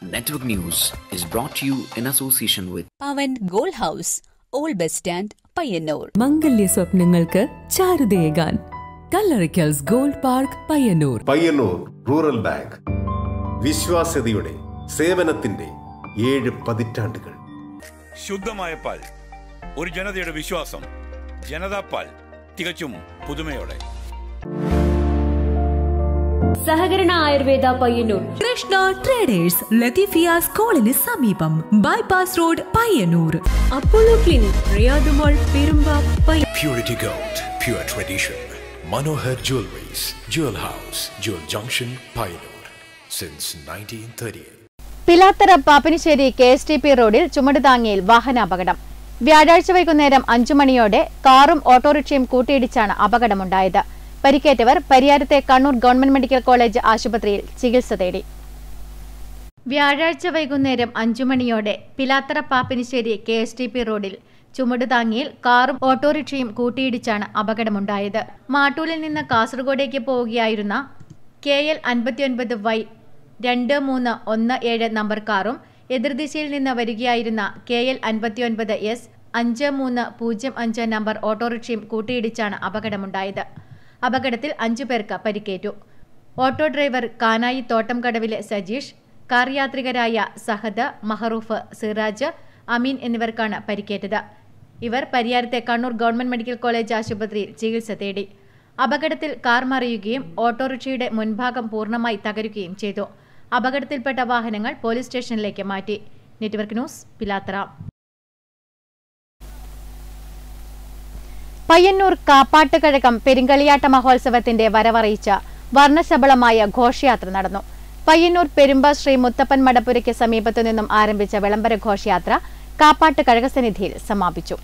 Network News is brought to you in association with Pavan gold house old bus stand Payyanur മംഗല്യ സ്വപ്നങ്ങൾക്ക് ചാരുതയേകാൻ Kallarickals gold park Payyanur Payyanur rural bank വിശ്വാസ്യതയുടെ സേവനത്തിന്റെ ഏഴ് പതിറ്റാണ്ടുകൾ ശുദ്ധമായ പാൽ ഒരു ജനതയുടെ വിശ്വാസം ജനതാ പാൽ തികച്ചും പുതുമയോടെ സഹകരണ ആയുർവേദ പയ്യന്നൂർ കൃഷ്ണ ട്രേഡേഴ്സ് ലത്തീഫിയ സ്കൂളിന് സമീപം bypass road Payyanur Apollo clinic Riyadumol Perumba പയ്യ Purity Gold, pure tradition. Manohar Jewelries, Jewel House, Jewel Junction, Pioneer. Since 1938. Pilathara Pappinissery K S T P റോഡിൽ ചുമടുതാങ്ങിയിൽ വാഹനാപകടം വ്യാഴാഴ്ച വൈകുന്നേരം അഞ്ചു മണിയോടെ കാറും ഓട്ടോറിക്ഷയും കൂട്ടിയിടിച്ചാണ് അപകടമുണ്ടായത് പരിക്കേറ്റവർ പരിയാരത്തെ കണ്ണൂർ ഗവൺമെന്റ് മെഡിക്കൽ കോളേജ് ആശുപത്രിയിൽ ചികിത്സ തേടി വ്യാഴാഴ്ച വൈകുന്നേരം അഞ്ചു മണിയോടെ Pilathara Pappinissery K S T P റോഡിൽ ചുമടുതാങ്ങിയിൽ കാറും ഓട്ടോറിക്ഷയും കൂട്ടിയിടിച്ചാണ് അപകടമുണ്ടായത് മാട്ടൂലിൽ നിന്ന് കാസർഗോഡേക്ക് പോവുകയായിരുന്ന കെ എൽ അൻപത്തിയൊൻപത് വൈ രണ്ട് മൂന്ന് ഒന്ന് ഏഴ് നമ്പർ കാറും എതിർദിശയിൽ നിന്ന് വരികയായിരുന്ന കെ എൽ അൻപത്തിയൊൻപത് എസ് അഞ്ച് മൂന്ന് പൂജ്യം അഞ്ച് നമ്പർ ഓട്ടോറിക്ഷയും കൂട്ടിയിടിച്ചാണ് അപകടമുണ്ടായത് അപകടത്തിൽ അഞ്ചു പേർക്ക് പരിക്കേറ്റു ഓട്ടോ ഡ്രൈവർ കാനായി തോട്ടംകടവിലെ സജീഷ് കാർ യാത്രികരായ സഹദ് മഹറൂഫ് സിറാജ് അമീൻ എന്നിവർക്കാണ് പരിക്കേറ്റത് ഇവർ പരിയാരത്തെ കണ്ണൂർ ഗവൺമെന്റ് മെഡിക്കൽ കോളേജ് ആശുപത്രിയിൽ ചികിത്സ തേടി അപകടത്തിൽ കാർ മറിയുകയും ഓട്ടോറിക്ഷയുടെ മുൻഭാഗം പൂർണ്ണമായി തകരുകയും ചെയ്തു അപകടത്തിൽപ്പെട്ട വാഹനങ്ങൾ പോലീസ് സ്റ്റേഷനിലേക്ക് മാറ്റി നെറ്റ്വർക്ക് ന്യൂസ് പിലാത്തറ പയ്യന്നൂർ കാപ്പാട്ടുകഴകം പെരുങ്കളിയാട്ട മഹോത്സവത്തിന്റെ വരവറിയിച്ച വർണ്ണശബളമായ ഘോഷയാത്ര നടന്നു പയ്യന്നൂർ പെരുമ്പ ശ്രീ മുത്തപ്പൻ മടപ്പുരയ്ക്ക് സമീപത്തു നിന്നും ആരംഭിച്ച വിളംബര ഘോഷയാത്ര കാപ്പാട്ട് കഴകസന്നിധിയിൽ സമാപിച്ചു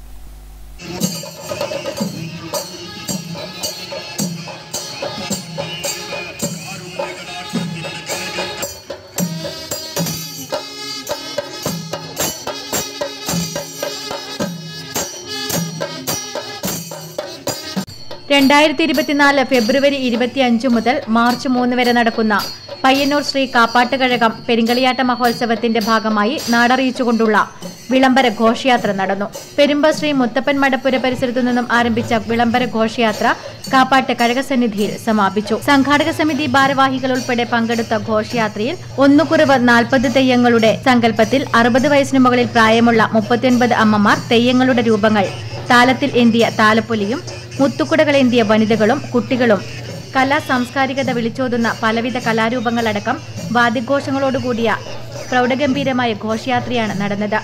രണ്ടായിരത്തി ഇരുപത്തിനാല് ഫെബ്രുവരി ഇരുപത്തിയഞ്ച് മുതൽ മാർച്ച് മൂന്ന് വരെ നടക്കുന്ന പയ്യന്നൂർ ശ്രീ കാപ്പാട്ടുകഴകം പെരിങ്കളിയാട്ട മഹോത്സവത്തിന്റെ ഭാഗമായി നാടറിയിച്ചുകൊണ്ടുള്ള വിളംബര ഘോഷയാത്ര നടന്നു പെരുമ്പ ശ്രീ മുത്തപ്പൻ മടപ്പുര പരിസരത്തു നിന്നും ആരംഭിച്ച വിളംബര ഘോഷയാത്ര കാപ്പാട്ട് കഴകസന്നിധിയിൽ സമാപിച്ചു സംഘാടക സമിതി ഭാരവാഹികൾ ഉൾപ്പെടെ പങ്കെടുത്ത ഘോഷയാത്രയിൽ ഒന്നുകുറവ് നാൽപ്പത് തെയ്യങ്ങളുടെ സങ്കല്പത്തിൽ അറുപത് വയസ്സിന് മുകളിൽ പ്രായമുള്ള മുപ്പത്തിയൊൻപത് അമ്മമാർ തെയ്യങ്ങളുടെ രൂപങ്ങൾ താലത്തിൽ ഏന്തിയ താലപ്പൊലിയും മുത്തുക്കുടകളേന്തിയ വനിതകളും കുട്ടികളും കലാ സാംസ്കാരികത വിളിച്ചോതുന്ന പലവിധ കലാരൂപങ്ങളടക്കം വാദ്യഘോഷങ്ങളോടുകൂടിയ പ്രൗഢഗംഭീരമായ ഘോഷയാത്രയാണ് നടന്നത്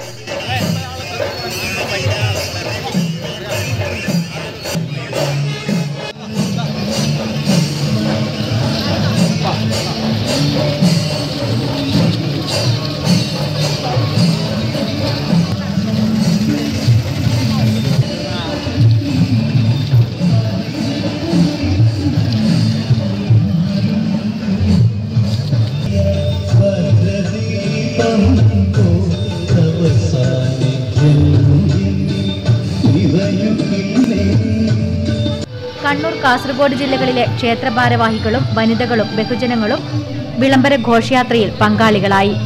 കണ്ണൂർ കാസർഗോഡ് ജില്ലകളിലെ ക്ഷേത്ര ഭാരവാഹികളും വനിതകളും ബഹുജനങ്ങളും വിളംബര ഘോഷയാത്രയിൽ പങ്കാളികളായി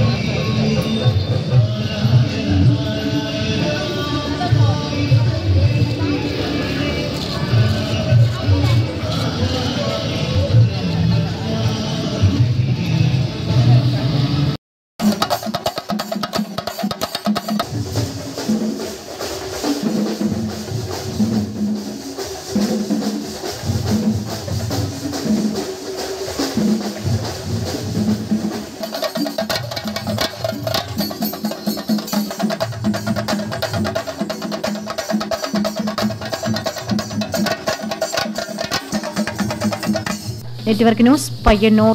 നെറ്റ്വർക്ക് ന്യൂസ് പയ്യന്നൂർ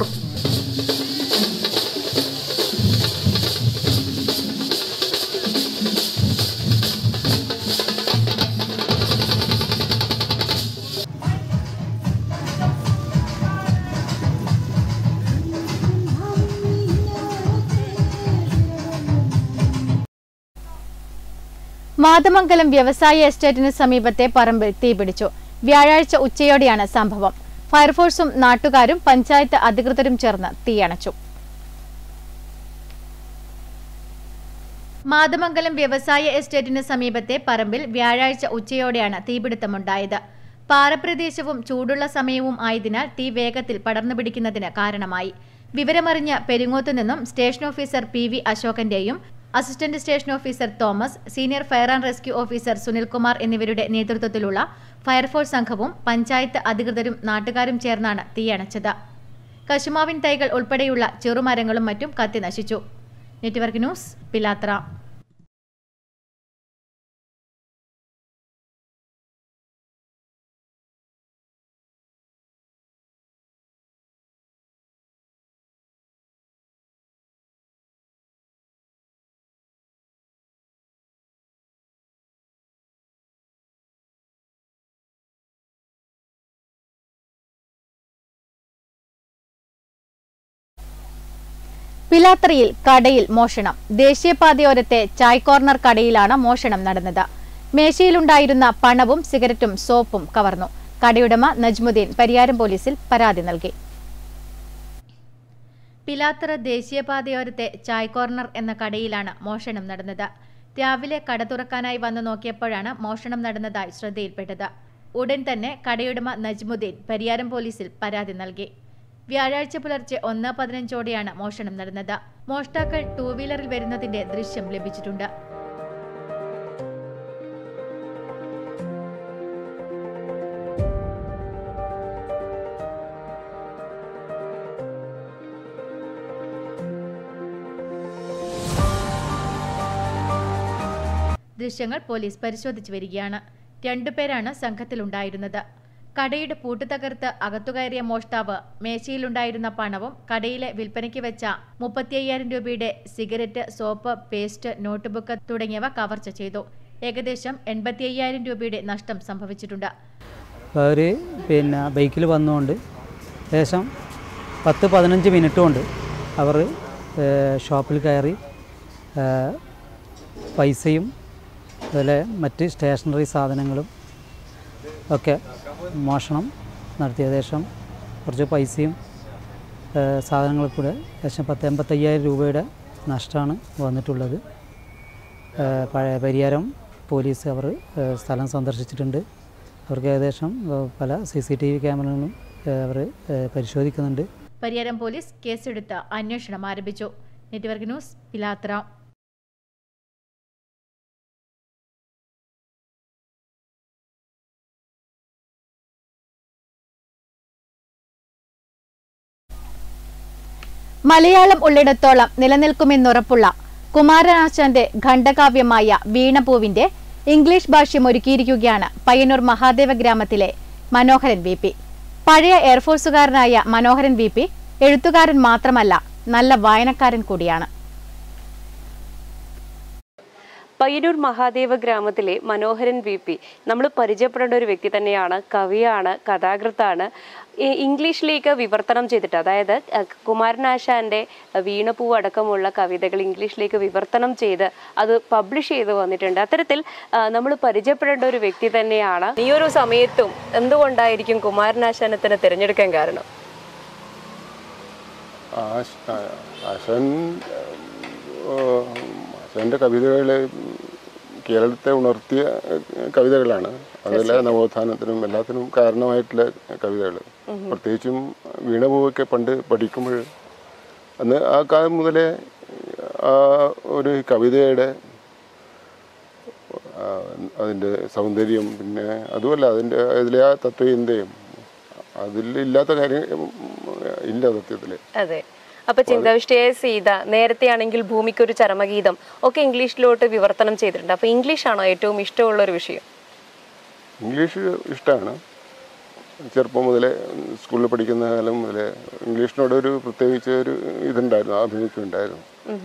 മാതമംഗലം വ്യവസായ എസ്റ്റേറ്റിന് സമീപത്തെ പറമ്പിൽ തീപിടിച്ചു വ്യാഴാഴ്ച ഉച്ചയോടെയാണ് സംഭവം ഫയർഫോഴ്സും നാട്ടുകാരും പഞ്ചായത്ത് അധികൃതരും ചേർന്ന് തീയണച്ചു മാതമംഗലം വ്യവസായ എസ്റ്റേറ്റിന് സമീപത്തെ പറമ്പിൽ വ്യാഴാഴ്ച ഉച്ചയോടെയാണ് തീപിടുത്തമുണ്ടായത് പാറപ്രദേശവും ചൂടുള്ള സമയവും ആയതിനാൽ തീ വേഗത്തിൽ പടർന്നു പിടിക്കുന്നതിന് കാരണമായി വിവരമറിഞ്ഞ പെരിങ്ങോത്തു നിന്നും സ്റ്റേഷൻ ഓഫീസർ പി വി അശോകന്റെയും assistant station officer Thomas senior fire and rescue officer Sunilkumar എന്നിവരുടെ നേതൃത്വത്തിലുള്ള ഫയർഫോഴ്സ് സംഘവും പഞ്ചായത്ത് അധികൃതരും നാട്ടുകാരും ചേർന്നാണ് തീയണച്ചത് കശുമാവിൻ തൈകൾ ഉൾപ്പെടെയുള്ള ചെറുമരങ്ങളും മറ്റും കത്തി നശിച്ചു നെറ്റ്വർക്ക് ന്യൂസ് പിലാത്ര പിലാത്രയിൽ കടയിൽ മോഷണം ദേശീയപാതയോരത്തെ ചായ് കോർണർ കടയിലാണ് മോഷണം നടന്നത് മേശയിലുണ്ടായിരുന്ന പണവും സിഗരറ്റും സോപ്പും കവർന്നു കടയുടമ നജ്മുദ്ദീൻ പരിയാരം പോലീസിൽ പരാതി നൽകി പിലാത്തറ ദേശീയപാതയോരത്തെ ചായ് കോർണർ എന്ന കടയിലാണ് മോഷണം നടന്നത് രാവിലെ കട തുറക്കാനായി വന്നു നോക്കിയപ്പോഴാണ് മോഷണം നടന്നതായി ശ്രദ്ധയിൽപ്പെട്ടത് ഉടൻ തന്നെ കടയുടമ നജ്മുദ്ദീൻ പരിയാരം പോലീസിൽ പരാതി നൽകി വ്യാഴാഴ്ച പുലർച്ചെ ഒന്ന് പതിനഞ്ചോടെയാണ് മോഷണം നടന്നത് മോഷ്ടാക്കൾ ടൂ വീലറിൽ വരുന്നതിന്റെ ദൃശ്യം ലഭിച്ചിട്ടുണ്ട് ദൃശ്യങ്ങൾ പോലീസ് പരിശോധിച്ചു വരികയാണ് രണ്ടുപേരാണ് സംഘത്തിലുണ്ടായിരുന്നത് കടയുടെ പൂട്ട് തകർത്ത് അകത്തുകയറിയ മോഷ്ടാവ് മേശയിലുണ്ടായിരുന്ന പണവും കടയിലെ വിൽപ്പനയ്ക്ക് വെച്ച മുപ്പത്തി അയ്യായിരം രൂപയുടെ സിഗരറ്റ് സോപ്പ് പേസ്റ്റ് നോട്ട്ബുക്ക് തുടങ്ങിയവ കവർച്ച ചെയ്തു ഏകദേശം എൺപത്തി അയ്യായിരം രൂപയുടെ നഷ്ടം സംഭവിച്ചിട്ടുണ്ട് അവർ പിന്നെ ബൈക്കിൽ വന്നുകൊണ്ട് ഏകദേശം പത്ത് പതിനഞ്ച് മിനിറ്റ് കൊണ്ട് അവർ ഷോപ്പിൽ കയറി ഏഹ്, പൈസയും അതുപോലെ മറ്റ് സ്റ്റേഷനറി സാധനങ്ങളും ഒക്കെ മോഷണം നടത്തി ഏകദേശം കുറച്ച് പൈസയും ഏഹ്, സാധനങ്ങളും കൂടെ ഏകദേശം പത്ത് എൺപത്തയ്യായിരം രൂപയുടെ നഷ്ടമാണ് വന്നിട്ടുള്ളത് ഏഹ്, പഴയ പരിയാരം പോലീസ് അവർ ഏഹ്, സ്ഥലം സന്ദർശിച്ചിട്ടുണ്ട് അവർക്ക് ഏകദേശം ഏഹ്, പല സി സി ടി വി ക്യാമറകളും അവർ പരിശോധിക്കുന്നുണ്ട് പരിയാരം പോലീസ് കേസെടുത്ത് അന്വേഷണം ആരംഭിച്ചു നെറ്റ്വർക്ക് ന്യൂസ് പിലാത്ര മലയാളം ഉള്ളിടത്തോളം നിലനിൽക്കുമെന്നുറപ്പുള്ള കുമാരനാശാന്റെ ഖണ്ഡകാവ്യമായ വീണപൂവിന്റെ ഇംഗ്ലീഷ് ഭാഷ്യം ഒരുക്കിയിരിക്കുകയാണ് പയ്യന്നൂർ മഹാദേവ ഗ്രാമത്തിലെ മനോഹരൻ വി പി പഴയ എയർഫോഴ്സുകാരനായ മനോഹരൻ വി പി എഴുത്തുകാരൻ മാത്രമല്ല നല്ല വായനക്കാരൻ കൂടിയാണ് പയ്യന്നൂർ മഹാദേവ ഗ്രാമത്തിലെ മനോഹരൻ വി പി നമ്മൾ പരിചയപ്പെടേണ്ട ഒരു വ്യക്തി തന്നെയാണ് കവിയാണ് കഥാകൃത്താണ് ഈ- ഇംഗ്ലീഷിലേക്ക് വിവർത്തനം ചെയ്തിട്ട് അതായത് അഹ് കുമാരനാശാന്റെ വീണപ്പൂവ് അടക്കമുള്ള കവിതകൾ ഇംഗ്ലീഷിലേക്ക് വിവർത്തനം ചെയ്ത് അത് പബ്ലിഷ് ചെയ്ത് വന്നിട്ടുണ്ട് അത്തരത്തിൽ നമ്മൾ പരിചയപ്പെടേണ്ട ഒരു വ്യക്തി തന്നെയാണ് ഈ ഒരു സമയത്തും എന്തുകൊണ്ടായിരിക്കും കുമാരനാശാനത്തിന് തിരഞ്ഞെടുക്കാൻ കാരണം ആശ- ആ- ആശാൻ ആശാൻ്റെ കവിതകൾ കേരളത്തെ ഉണർത്തിയ ഏഹ്, കവിതകളാണ് അതല്ല നവോത്ഥാനത്തിനും എല്ലാത്തിനും കാരണമായിട്ടുള്ള കവിതകൾ പ്രത്യേകിച്ചും വീണപൂവൊക്കെ പണ്ട് പഠിക്കുമ്പോൾ അന്ന് ആ കാലം മുതലേ ആ ഒരു കവിതയുടെ ആ, അതിൻ്റെ സൗന്ദര്യം പിന്നെ അതുമല്ല അതിൻ്റെ അതിലെ ആ തത്വചിന്തയും അതിലില്ലാത്ത കാര്യം ഇല്ല സത്യത്തിൽ അതെ അപ്പൊ ചിന്താവിഷ്ടയായ സീത നേരത്തെ ആണെങ്കിൽ ഭൂമിക്ക് ഒരു ചരമഗീതം ഒക്കെ ഇംഗ്ലീഷിലോട്ട് വിവർത്തനം ചെയ്തിട്ടുണ്ട് അപ്പൊ ഇംഗ്ലീഷാണോ ഏറ്റവും ഇഷ്ടമുള്ള ഒരു വിഷയം ഇംഗ്ലീഷ് ഇഷ്ടമാണ് ചെറുപ്പം മുതലേ സ്കൂളിൽ പഠിക്കുന്ന കാലം മുതലേ ഇംഗ്ലീഷിനോടൊരു പ്രത്യേകിച്ച് ഒരു ഇതുണ്ടായിരുന്നു ആഭിമുഖ്യം ഉണ്ടായിരുന്നു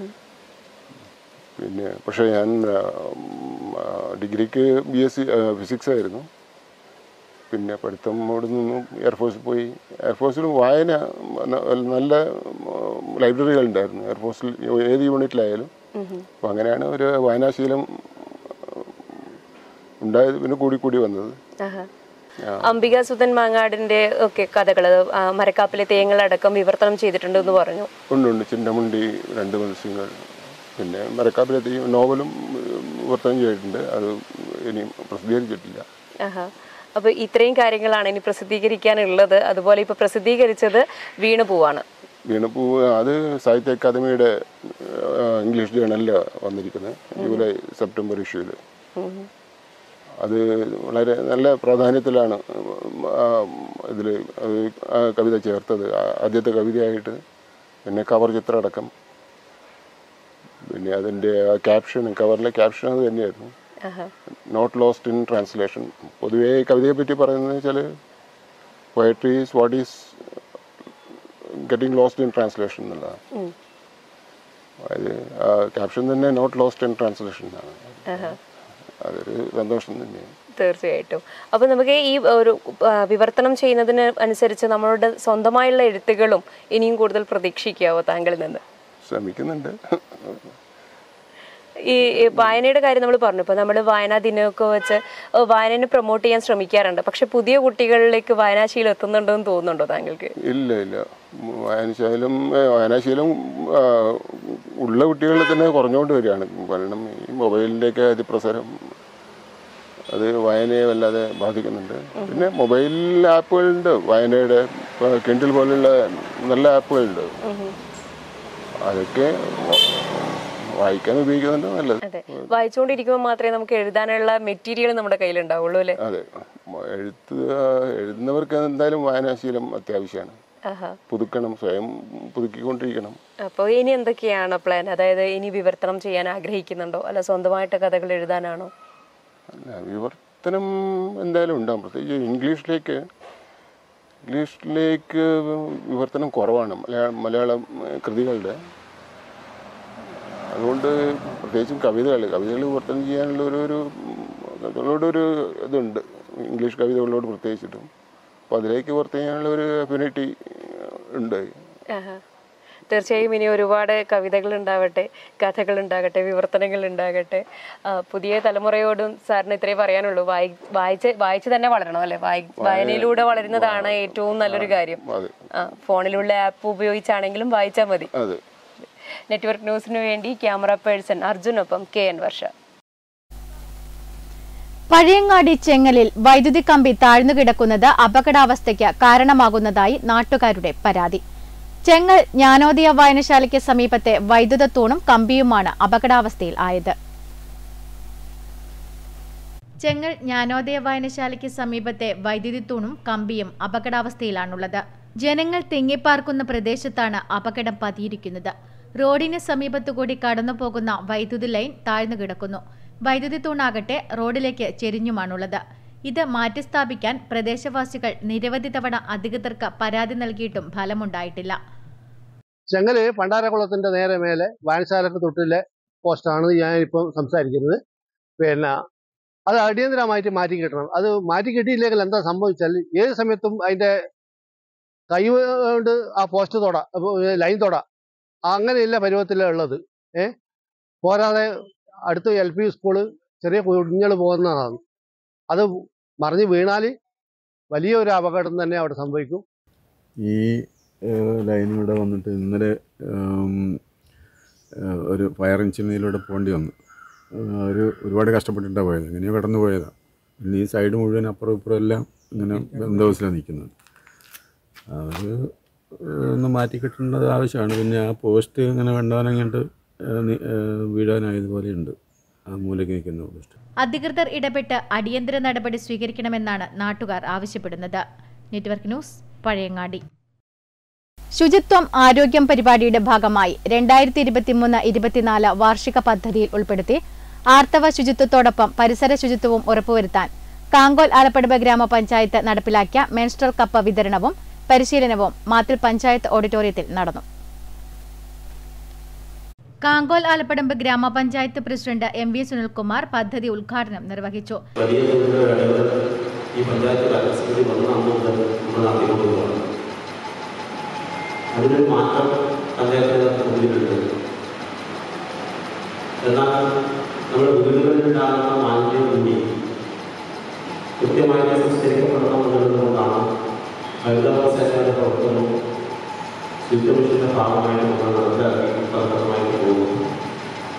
പിന്നെ പക്ഷേ ഞാൻ ആ, ഉം, ആ, ഡിഗ്രിക്ക് ബി എസ് സി ഫിസിക്സ് ആയിരുന്നു പിന്നെ പഠിത്തം അവിടെ നിന്നും എയർഫോഴ്സിൽ പോയി എയർഫോഴ്സിൽ വായന ന- നല്ല ലൈബ്രറികൾ ഉണ്ടായിരുന്നു എയർഫോഴ്സിൽ ഏത് യൂണിറ്റിലായാലും അപ്പം അങ്ങനെയാണ് ഒരു വായനാശീലം ഉണ്ടായത് പിന്നെ കൂടി കൂടി വന്നത് ആഹാ. അംബികാസുധൻ മാങ്ങാടിന്റെ ഒക്കെ കഥകള് ആ, മരക്കാപ്പിലെ തേങ്ങളടക്കം വിവർത്തനം ചെയ്തിട്ടുണ്ട് എന്ന് പറഞ്ഞു ഉണ്ട് ഉണ്ട് ചിന്നമുണ്ടി രണ്ട് മത്സ്യങ്ങൾ പിന്നെ മരക്കാപ്പിലെത്തി നോവലും ഉം, വിവർത്തനം ചെയ്തിട്ടുണ്ട് അത് ഇനി പ്രസിദ്ധീകരിച്ചിട്ടില്ല ആഹാ അപ്പൊ ഇത്രയും കാര്യങ്ങളാണ് ഇനി പ്രസിദ്ധീകരിക്കാനുള്ളത് അതുപോലെ ഇപ്പൊ പ്രസിദ്ധീകരിച്ചത് വീണുപൂവാണ് വീണപ്പൂവ് അത് സാഹിത്യ അക്കാദമിയുടെ ആ, ഇംഗ്ലീഷ് ജേണലിൽ വന്നിരിക്കുന്നത് ജൂലൈ സെപ്റ്റംബർ ഇഷ്യൂല് അത് വളരെ നല്ല പ്രാധാന്യത്തിലാണ് ഇതിൽ കവിത ചേർത്തത് ആ- ആദ്യത്തെ കവിതയായിട്ട് പിന്നെ കവർ ചിത്രം അടക്കം പിന്നെ അതിൻ്റെ ആ ക്യാപ്ഷൻ കവറിലെ ക്യാപ്ഷൻ അത് തന്നെയായിരുന്നു ആഹാ നോട്ട് ലോസ്റ്റ് ഇൻ ട്രാൻസ്ലേഷൻ പൊതുവേ കവിതയെ പറ്റി പറയുന്നത് വെച്ചാൽ poetry is what is getting lost in translation എന്നുള്ളതാണ് ഉം. അത് ആ ക്യാപ്ഷൻ തന്നെ നോട്ട് ലോസ്റ്റ് ഇൻ ട്രാൻസ്ലേഷൻ എന്നാണ് ആഹാ അതൊരു സന്തോഷം തന്നെയാണ് തീർച്ചയായിട്ടും അപ്പൊ നമുക്ക് ഈ ഒരു ആ, വിവർത്തനം ചെയ്യുന്നതിന് അനുസരിച്ച് നമ്മളുടെ സ്വന്തമായുള്ള എഴുത്തുകളും ഇനിയും കൂടുതൽ പ്രതീക്ഷിക്കാവോ താങ്കളിൽ നിന്ന് ശ്രമിക്കുന്നുണ്ട് ഈ ഈ വായനയുടെ കാര്യം നമ്മൾ പറഞ്ഞു ഇപ്പൊ നമ്മൾ വായനാ ദിനമൊക്കെ വെച്ച് ഏഹ്, വായനയെ പ്രൊമോട്ട് ചെയ്യാൻ ശ്രമിക്കാറുണ്ട് പക്ഷെ പുതിയ കുട്ടികളിലേക്ക് വായനാശീലം എത്തുന്നുണ്ടോ എന്ന് തോന്നുന്നുണ്ടോ താങ്കൾക്ക് ഇല്ല ഇല്ല വായനശീലം ഏ, വായനാശീലം ആ, ഉള്ള കുട്ടികളിൽ തന്നെ കുറഞ്ഞുകൊണ്ട് വരികയാണ് കാരണം ഈ മൊബൈലിൻ്റെയൊക്കെ അതിപ്രസരം അത് വായനയെ വല്ലാതെ ബാധിക്കുന്നുണ്ട് പിന്നെ മൊബൈൽ ആപ്പുകളുണ്ട് വായനയുടെ കിൻഡിൽ പോലുള്ള നല്ല ആപ്പുകളുണ്ട് അതൊക്കെ വായിക്കാൻ ഉപയോഗിക്കുന്നുണ്ട് നല്ലത് അതെ വായിച്ചുകൊണ്ടിരിക്കുമ്പോൾ മാത്രമേ നമുക്ക് എഴുതാനുള്ള മെറ്റീരിയൽ നമ്മുടെ കയ്യിൽ ഉണ്ടാവുള്ളൂ അല്ലേ അതെ എഴുത്ത് എഴുതുന്നവർക്ക് എന്തായാലും വായനാശീലം അത്യാവശ്യമാണ് ആഹാ പുതുക്കണം സ്വയം പുതുക്കിക്കൊണ്ടിരിക്കണം അപ്പോൾ ഇനി എന്തൊക്കെയാണ് പ്ലാൻ അതായത് ഇനി വിവർത്തനം ചെയ്യാൻ ആഗ്രഹിക്കുന്നുണ്ടോ അല്ല സ്വന്തമായിട്ട് കഥകൾ എഴുതാനാണോ അല്ല വിവർത്തനം എന്തായാലും ഉണ്ടാകും പ്രത്യേകിച്ച് ഇംഗ്ലീഷിലേക്ക് ഇംഗ്ലീഷിലേക്ക് വിവർത്തനം കുറവാണ് മലയാളം മലയാളം ഏഹ്, കൃതികളുടെ അതുകൊണ്ട് പ്രത്യേകിച്ചും കവിതകൾ കവിതകൾ വിവർത്തനം ചെയ്യാനുള്ള ഒരു ഒരു അതിനോടൊരു ഇതുണ്ട് ഇംഗ്ലീഷ് കവിതകളോട് പ്രത്യേകിച്ചിട്ടും അപ്പോൾ അതിലേക്ക് വിവർത്തനം ചെയ്യാനുള്ള ഒരു അഫിനിറ്റി ഉണ്ട് ആഹാ. തീർച്ചയായും ഇനി ഒരുപാട് കവിതകൾ ഉണ്ടാവട്ടെ കഥകൾ ഉണ്ടാകട്ടെ വിവർത്തനങ്ങൾ ഉണ്ടാകട്ടെ ആ, പുതിയ തലമുറയോടും സാറിന് ഇത്രേ പറയാനുള്ളൂ വായി വായിച്ച് വായിച്ച് തന്നെ വളരണം അല്ലെ വായി വായനയിലൂടെ വളരുന്നതാണ് ഏറ്റവും നല്ലൊരു കാര്യം അതെ ആ ഫോണിലുള്ള ആപ്പ് ഉപയോഗിച്ചാണെങ്കിലും വായിച്ചാൽ മതി അതെ നെറ്റ്വർക്ക് ന്യൂസിന് വേണ്ടി ക്യാമറ പേഴ്സൺ അർജുനൊപ്പം കെ എൻ വർഷ പഴയങ്ങാടി ചെങ്ങലിൽ വൈദ്യുതി കമ്പി താഴ്ന്നു കിടക്കുന്നത് അപകടാവസ്ഥയ്ക്ക് കാരണമാകുന്നതായി നാട്ടുകാരുടെ പരാതി ചെങ്ങൽ ജ്ഞാനോദയ വായനശാലയ്ക്ക് സമീപത്തെ വൈദ്യുത തൂണും കമ്പിയുമാണ് അപകടാവസ്ഥയിൽ ആയത് ചെങ്ങൽ ജ്ഞാനോദയ വായനശാലയ്ക്ക് സമീപത്തെ വൈദ്യുതി തൂണും കമ്പിയും അപകടാവസ്ഥയിലാണുള്ളത് ജനങ്ങൾ തിങ്ങിപ്പാർക്കുന്ന പ്രദേശത്താണ് അപകടം പതിയിരിക്കുന്നത് റോഡിന് സമീപത്തുകൂടി കടന്നുപോകുന്ന വൈദ്യുതി ലൈൻ താഴ്ന്നു കിടക്കുന്നു വൈദ്യുതി തൂണാകട്ടെ റോഡിലേക്ക് ചെരിഞ്ഞുമാണുള്ളത് ഇത് മാറ്റിസ്ഥാപിക്കാൻ പ്രദേശവാസികൾ നിരവധി തവണ അധികൃതർക്ക് പരാതി നൽകിയിട്ടും ഫലമുണ്ടായിട്ടില്ല ചെങ്ങല് പണ്ടാരക്കുളത്തിന്റെ നേരെ മേലെ വായനശാലക്ക് തൊട്ടിലെ പോസ്റ്റാണ് ഞാനിപ്പം സംസാരിക്കുന്നത് പിന്നെ അത് അടിയന്തരമായിട്ട് മാറ്റി കിട്ടണം അത് മാറ്റി കിട്ടിയില്ലെങ്കിൽ എന്താ സംഭവിച്ചാൽ ഏത് സമയത്തും അതിന്റെ കൈ കൊണ്ട് ആ പോസ്റ്റ് തൊട അപ്പൊ ലൈൻ തൊട അങ്ങനെയില്ല പരുവത്തിലാണ് ഉള്ളത് ഏ പോരാതെ അടുത്ത് എൽ പി സ്കൂള് ചെറിയ കുഞ്ഞുങ്ങൾ പോകുന്നതാണ് അത് മറിഞ്ഞ് വീണാൽ വലിയൊരു അപകടം തന്നെ അവിടെ സംഭവിക്കും ഈ ലൈൻ ഇവിടെ വന്നിട്ട് ഇന്നലെ ഉം, ഏഹ്, ഒരു ഫയർ എഞ്ചിനിലൂടെ പോകേണ്ടി വന്നു ഏഹ്, ഒരു ഒരുപാട് കഷ്ടപ്പെട്ടിട്ടാണ് പോയത് ഇങ്ങനെ കടന്നു പോയതാണ് പിന്നെ ഈ സൈഡ് മുഴുവൻ അപ്പുറം ഇപ്പുറം എല്ലാം ഇങ്ങനെ ബന്ധവസിലാണ് നിൽക്കുന്നത് അത് ഒന്ന് മാറ്റി കിട്ടേണ്ടത് ആവശ്യമാണ് പിന്നെ ആ പോസ്റ്റ് ഇങ്ങനെ കണ്ടവനങ്ങോട്ട് വീഴാനായതുപോലെയുണ്ട് ആ മൂലയ്ക്ക് നിൽക്കുന്ന പോസ്റ്റ് അധികൃതർ ഇടപെട്ട് അടിയന്തര നടപടി സ്വീകരിക്കണമെന്നാണ് നാട്ടുകാർ ആവശ്യപ്പെടുന്നത് നെറ്റ്വർക്ക് ന്യൂസ് പഴയങ്ങാടി ശുചിത്വം ആരോഗ്യം പരിപാടിയുടെ ഭാഗമായി രണ്ടായിരത്തി ഇരുപത്തിമൂന്ന് ഇരുപത്തിനാല് വാർഷിക പദ്ധതിയിൽ ഉൾപ്പെടുത്തി ആർത്തവ ശുചിത്വത്തോടൊപ്പം പരിസര ശുചിത്വവും ഉറപ്പുവരുത്താൻ കാങ്കോൽ ആലപ്പടമ്പ് ഗ്രാമപഞ്ചായത്ത് നടപ്പിലാക്കിയ മെൻസ്ട്രൽ കപ്പ് വിതരണവും പരിശീലനവും മാത്തിൽ പഞ്ചായത്ത് ഓഡിറ്റോറിയത്തിൽ നടന്നു കാങ്കോൽ ആലപ്പടമ്പ് ഗ്രാമപഞ്ചായത്ത് പ്രസിഡന്റ് എം വി സുനിൽകുമാർ പദ്ധതി ഉദ്ഘാടനം നിർവഹിച്ചു വലിയ തോതിലുള്ള ഇടപെടൽ ഈ പഞ്ചായത്ത് ഭരണസമിതി വന്ന അന്ന് മുതൽ നമ്മൾ നടത്തിക്കൊണ്ടുപോകണം അതിനൊരു മാറ്റം പഞ്ചായത്ത് മുന്നിലുണ്ട് എന്നാൽ നമ്മുടെ വീടുകളിലുണ്ടാകുന്ന മാലിന്യം കൂടി കൃത്യമായി സംസ്കരിക്കപ്പെടണം എന്നുള്ളതുകൊണ്ടാണ് ഹരിതവാസേനയുടെ പ്രവർത്തനവും ശുദ്ധമിഷന്റെ ഭാഗമായിട്ട് നമ്മൾ നടപ്പിലാക്കി ഫലപ്രദമായിട്ട് പോകുന്നു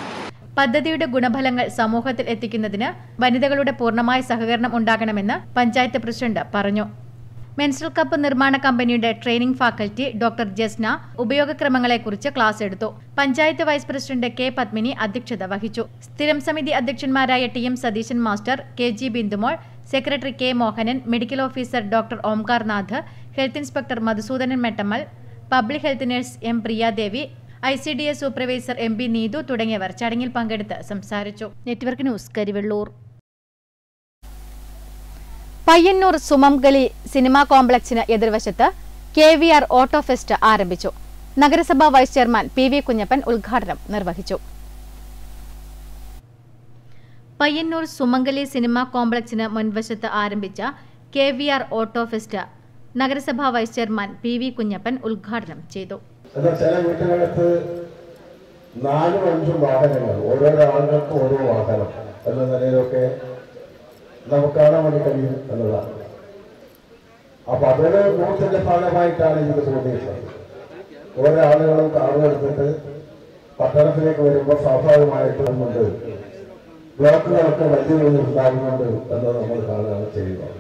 പദ്ധതിയുടെ ഗുണഫലങ്ങൾ സമൂഹത്തിൽ എത്തിക്കുന്നതിന് വനിതകളുടെ പൂർണ്ണമായ സഹകരണം ഉണ്ടാകണമെന്ന് പഞ്ചായത്ത് പ്രസിഡന്റ് പറഞ്ഞു മെൻസ്ട്രൽ കപ്പ് നിർമ്മാണ കമ്പനിയുടെ ട്രെയിനിംഗ് ഫാക്കൽറ്റി ഡോക്ടർ ജസ്ന ഉപയോഗക്രമങ്ങളെക്കുറിച്ച് ക്ലാസ് എടുത്തു panchayat vice president K Padmini അധ്യക്ഷത വഹിച്ചു സ്ഥിരം സമിതി അധ്യക്ഷന്മാരായ T M Satheesan master K G Bindumol secretary K Mohanan medical officer doctor Omkar Nath health inspector Madhusoodanan Mettammal public health nurse M Priyadevi I C D S supervisor M B Neethu തുടങ്ങിയവർ ചടങ്ങിൽ പങ്കെടുത്ത് സംസാരിച്ചു network news Karivellur Payyanur Sumangali cinema കോംപ്ലക്സിന് എതിർവശത്ത് K V R auto fest ആരംഭിച്ചു നഗരസഭാ vice chairman P V Kunhappan ഉദ്ഘാടനം നിർവഹിച്ചു Payyanur Sumangali cinema കോംപ്ലക്സിന് മുൻവശത്ത് ആരംഭിച്ച K V R auto fest നഗരസഭാ vice chairman P V Kunhappan ഉദ്ഘാടനം ചെയ്തു എന്നാൽ ചില വീട്ടുകൾക്ക് നാലും അഞ്ചും വാഹനങ്ങൾ ഓരോരോ ആളുകൾക്ക് ഓരോ വാഹനം എന്ന നിലയിലൊക്കെ നമുക്ക് കാണാൻ വേണ്ടി കഴിയും എന്നതാണ് അപ്പൊ അതൊരു ബൂത്തിന്റെ ഭാഗമായിട്ടാണ് എനിക്ക് തോന്നിയിട്ടുള്ളത് ഓരോ ആളുകളും കാറുകൾ എടുത്തിട്ട് പട്ടണത്തിലേക്ക് വരുമ്പോൾ സ്വാഭാവികമായിട്ട് നമുക്ക് ബ്ലോക്കുകളൊക്കെ വലിയ തോതിൽ ഉണ്ടാകുന്നുണ്ട് എന്ന് നമ്മൾ കാണുകയാണ് ചെയ്യുന്നത്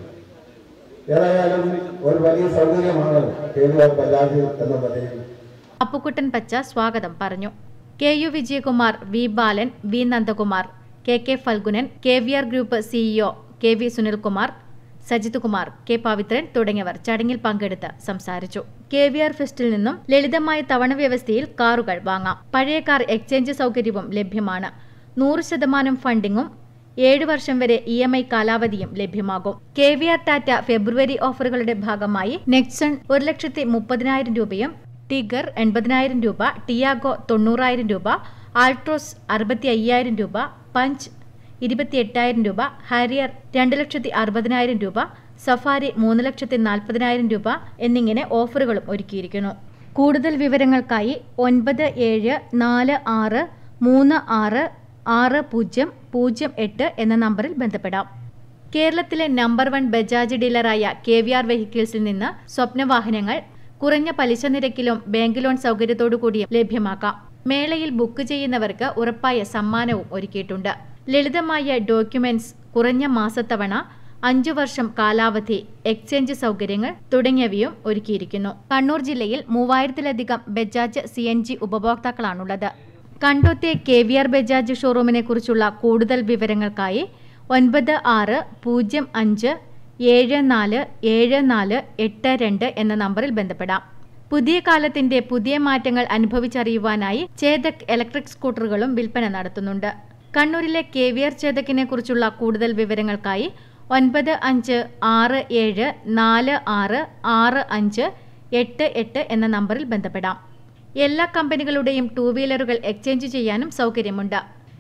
ഏതായാലും ഒരു വലിയ സൗകര്യമാണ് കേരള ബജാജ് എന്ന നിലയിൽ അപ്പുക്കുട്ടൻ പച്ച സ്വാഗതം പറഞ്ഞു K U Vijayakumar V Balan V Nandakumar K K Phalgunan K V R group CEO K V Sunilkumar Sajith Kumar K Pavithran തുടങ്ങിയവർ ചടങ്ങിൽ പങ്കെടുത്ത് സംസാരിച്ചു കെ വി ആർ ഫെസ്റ്റിൽ നിന്നും ലളിതമായ തവണ വ്യവസ്ഥയിൽ കാറുകൾ വാങ്ങാം പഴയ കാർ എക്സ്ചേഞ്ച് സൗകര്യവും ലഭ്യമാണ് നൂറ് ശതമാനം ഫണ്ടിങ്ങും ഏഴ് വർഷം വരെ ഇ എം ഐ കാലാവധിയും ലഭ്യമാകും K V R Tata February ഓഫറുകളുടെ ഭാഗമായി നെക്സൺ ഒരു ലക്ഷത്തി മുപ്പതിനായിരം രൂപയും ടിഗർ എൺപതിനായിരം രൂപ ടിയാഗോ തൊണ്ണൂറായിരം രൂപ ആൾട്രോസ് അറുപത്തി അയ്യായിരം രൂപ പഞ്ച് ഇരുപത്തി എട്ടായിരം രൂപ ഹാരിയർ രണ്ട് ലക്ഷത്തി അറുപതിനായിരം രൂപ സഫാരി മൂന്ന് ലക്ഷത്തി നാൽപ്പതിനായിരം രൂപ എന്നിങ്ങനെ ഓഫറുകളും ഒരുക്കിയിരിക്കുന്നു കൂടുതൽ വിവരങ്ങൾക്കായി ഒൻപത് ഏഴ് നാല് ആറ് മൂന്ന് ആറ് ആറ് പൂജ്യം പൂജ്യം എട്ട് എന്ന നമ്പറിൽ ബന്ധപ്പെടാം കേരളത്തിലെ നമ്പർ വൺ ബജാജ് ഡീലറായ കെ വി ആർ വെഹിക്കിൾസിൽ നിന്ന് സ്വപ്നവാഹനങ്ങൾ കുറഞ്ഞ പലിശ നിരക്കിലും ബാങ്ക് ലോൺ സൗകര്യത്തോടു കൂടിയും ലഭ്യമാക്കാം മേളയിൽ ബുക്ക് ചെയ്യുന്നവർക്ക് ഉറപ്പായ സമ്മാനവും ഒരുക്കിയിട്ടുണ്ട് ലളിതമായ ഡോക്യുമെന്റ്സ് കുറഞ്ഞ മാസത്തവണ അഞ്ചു വർഷം കാലാവധി എക്സ്ചേഞ്ച് സൗകര്യങ്ങൾ തുടങ്ങിയവയും ഒരുക്കിയിരിക്കുന്നു കണ്ണൂർ ജില്ലയിൽ മൂവായിരത്തിലധികം ബജാജ് സി എൻ ജി ഉപഭോക്താക്കളാണുള്ളത് കണ്ടോത്തെ കെ വി ആർ ബജാജ് ഷോറൂമിനെ കുറിച്ചുള്ള കൂടുതൽ വിവരങ്ങൾക്കായി ഒൻപത് ആറ് പൂജ്യം അഞ്ച് ഏഴ് നാല് ഏഴ് നാല് എട്ട് രണ്ട് എന്ന നമ്പറിൽ ബന്ധപ്പെടാം പുതിയ കാലത്തിന്റെ പുതിയ മാറ്റങ്ങൾ അനുഭവിച്ചറിയുവാനായി ചേതക് ഇലക്ട്രിക് സ്കൂട്ടറുകളും വിൽപ്പന നടത്തുന്നുണ്ട് കണ്ണൂരിലെ കെ വി ആർ ചേതക്കിനെ കുറിച്ചുള്ള കൂടുതൽ വിവരങ്ങൾക്കായി ഒൻപത് അഞ്ച് ആറ് ഏഴ് നാല് ആറ് ആറ് അഞ്ച് എട്ട് എട്ട് എന്ന നമ്പറിൽ ബന്ധപ്പെടാം എല്ലാ കമ്പനികളുടെയും ടൂ വീലറുകൾ എക്സ്ചേഞ്ച് ചെയ്യാനും സൗകര്യമുണ്ട്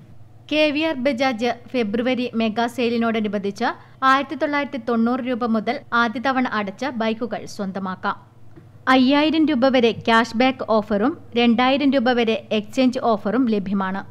K V R Bajaj February mega സെയിലിനോടനുബന്ധിച്ച് ആയിരത്തി തൊള്ളായിരത്തി തൊണ്ണൂറ് രൂപ മുതൽ ആദ്യ തവണ അടച്ച ബൈക്കുകൾ സ്വന്തമാക്കാം അയ്യായിരം രൂപ വരെ ക്യാഷ് ബാക്ക് ഓഫറും രണ്ടായിരം രൂപ വരെ എക്സ്ചേഞ്ച് ഓഫറും ലഭ്യമാണ്